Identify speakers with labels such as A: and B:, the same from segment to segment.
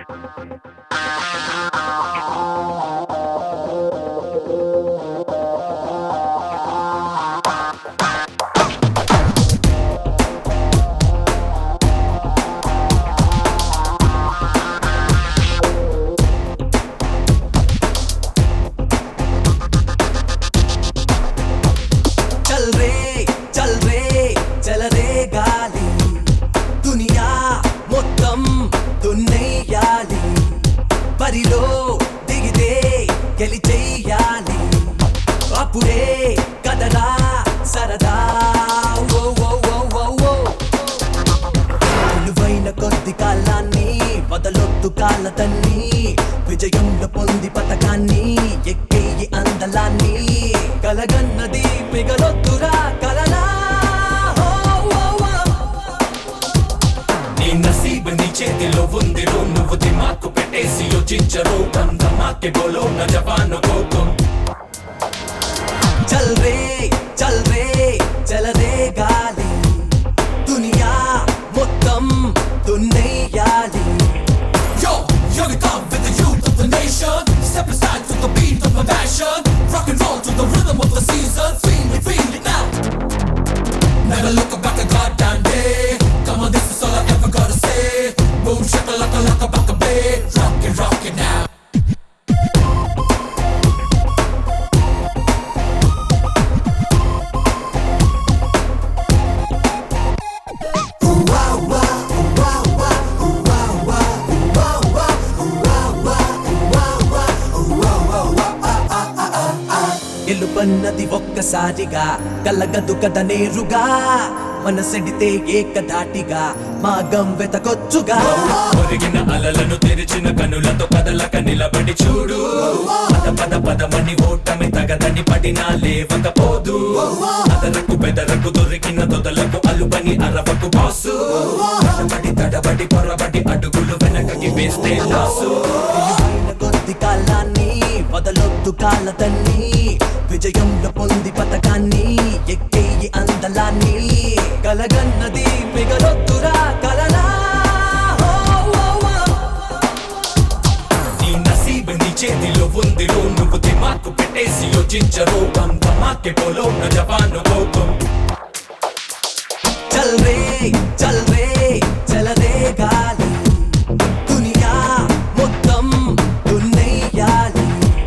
A: చల్ రే చల్ రే చలరే గాలి దునియా మొత్తం దున్నెయ్యాలి బరిలో దిగితే గెలిచెయ్యాలి అప్పుడే కదరా సరదా ఓ ఓ ఓ ఓ ఓ విలువైన కొద్ది కాలాన్ని వదలొద్దు కాలతన్ని విజయంలో పొంది పథకాన్ని ఎక్కేయి అందలాన్ని కలగన్నది మిగలొద్దురా కలలా ఓ, ఓ, ఓ.
B: నీ నసీబు నీ చేతిలో ఉంది రో నువ్వు దిమాకు పెట్టేసి యోచించరు కందమాకే బోలో నా జవాను కోకం
A: చల్ రే చల్ రే చలరే గాలి దునియా మొత్తం దున్నెయ్యాలి
B: Yo, yo, we come with the youth of the nation. Step aside to the beat of my passion. Rock and roll to the rhythm of the season. Feel it, feel it now. Never look back a goddamn day. Come on, this is all I ever gotta say. Boom, shaka, laka, laka, baka, babe. Rock it, rock it now.
A: గెలుపన్నది ఒక్కసారిగా కలగదు కద నేరుగా మనసెడితే ఏకధాటిగా మాగం వెతకొచ్చుగా
B: ఒరిగిన అలలను తెరిచిన కనులతో కదలక నిలబడి చూడు పద పద పదమని ఓటమి తగదని పడినా లేవకపోదు అదరకు బెదరకు దొరికిన దొదలకు అలుబని అరవకు బాసు తడబడి తడబడి పొరబడి అడుగులు వెనకకి వేస్తే లాసు
A: విలువైన కొద్ది కాలాన్ని వదలొద్దు కాలతన్ని విజయంలో పొంది పథకాన్ని ఎక్కేయి అందలాన్ని కలగన్నది మిగలొద్దురా కలలా ఓ, ఓ, ఓ.
B: నీ నసీబు నీ చేతిలో ఉందిరో నువ్వు దిమాకు పెట్టేసి యోచించరు కందమాకే పోలో నా జవాను కోపం
A: చల్ రే చల్ రే చలరే గాలి దునియా మొత్తం దున్నెయ్యాలి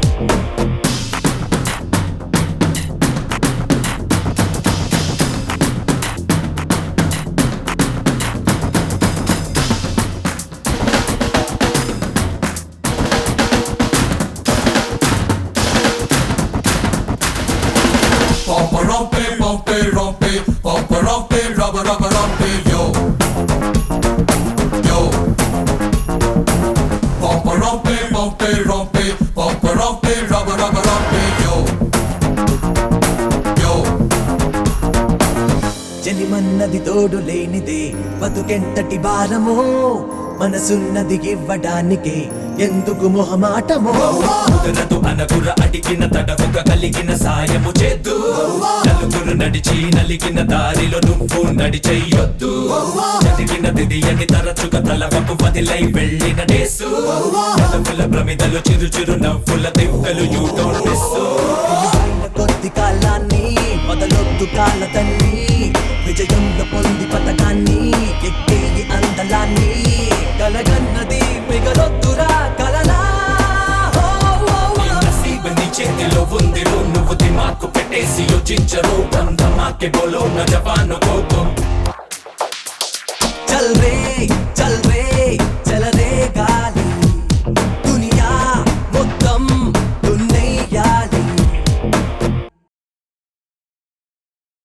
B: Pompa rompe, rompe, rompe, pompa rompe, rubber, rubber, rompe, yo. Yo. Pompa rompe, rompe, rompe, pompa rompe, rubber, rubber, rompe, yo. Yo.
A: జనిమన్నది తోడు లేనిదే బతుకెంతటి భారమో మనసున్నది ఇవ్వడానికే ఎందుకు మొహమాటమో
B: కుదరదు అనగుర అడిగిన తడవుక కలిగిన సాయము చేద్దు నలుగురు నడిచి నలిగిన దారిలో నువ్వు నడిచెయ్యొద్దు చదివినది అని తరచుగా తలవకు వదిలై వెళ్ళిన డేసు నలుగుల ప్రమిదలు చిరు చిరు నవ్వుల దివ్వెలు యూ డోంట్ మిస్
A: విలువైన కొద్ది కాలాన్ని మొదలొద్దు కాలతన్ని విజయంలో పొంది పథకాన్ని ఎక్కేయి అందలాన్ని కలగన్నది మిగలొద్దురా కలలా ఓ, ఓ, ఓ.
B: నసీబు నీ చేతిలో ఉందిరో నువ్వు దిమాకు పెట్టేసి యోచించరు కందమాకే బోలో నా జవాను కోపం